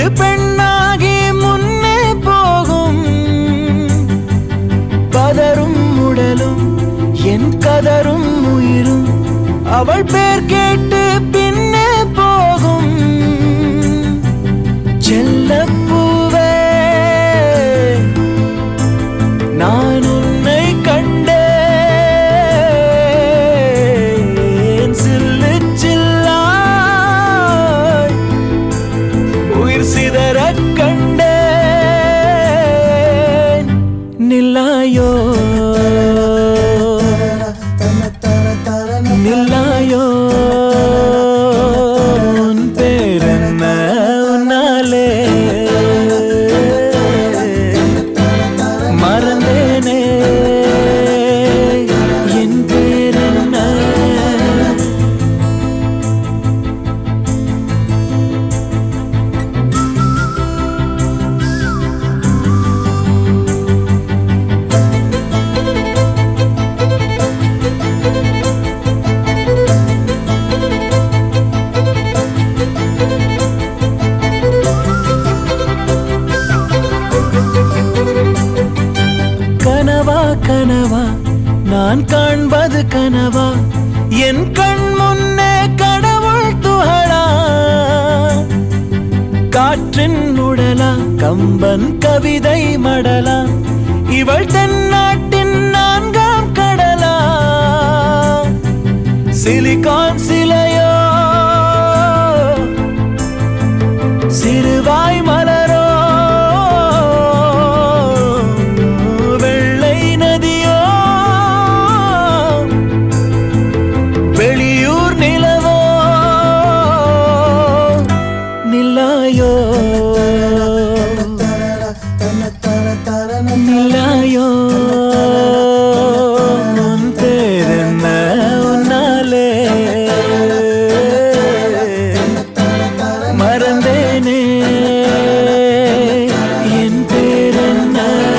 சிறு பெண்ணாகி முன்னே போகும் பதரும் உடலும் என் கதரும் உயிரும் அவள் பேர் கேட்டு பின்னே போகும் செல்லப்பூவே நான் உன்னை கண்டேன் சில்லு சில்லாய் உயிர் சிதறக் கண்டேன் நில்லாயோ நில்லாயோ உன் பேரென்ன உன்னாலே மறந்தேனே என் பேரென்ன கனவா கனவா நான் காண்பது கனவா என் கண் முன்னே கடவுள் துகளா காற்றின் உடலா கம்பன் கவிதை மடலா இவள் தென்னாட்டின் நான்காம் கடலா சிலிகான் சிலையோ சிறுவாய் மலரோ வெள்ளை நதியோ வெளியூர் நிலவோ நில்லாயோ நில்லாயோ உன் பேரென்ன உன்னாலே மறந்தேனே என் பேரென்ன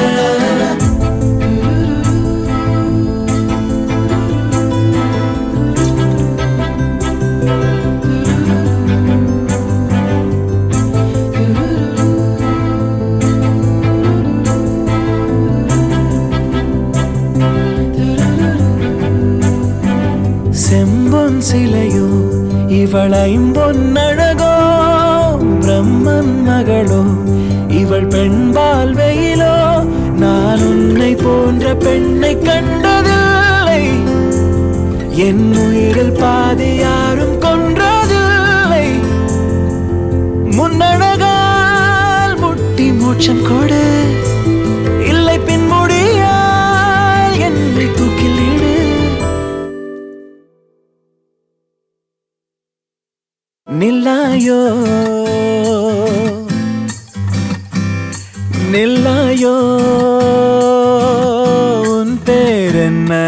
செம்பொன் சிலையோ இவள் ஐம்பொன்னழகோ பிரம்மன் மகளோ இவள் பெண்பால் வெயிலோ நான் உன்னை போன்ற பெண்ணை கண்டதில்லை என் உயிரில் பாதி யாரும் கொன்றதில்லை முன்னழகால் முட்டி மோட்சம் கொடு இல்லை பின்முடியால் என்னை தூக்கிலிடு நில்லாயோ நில்லாயோ உன் பேரென்ன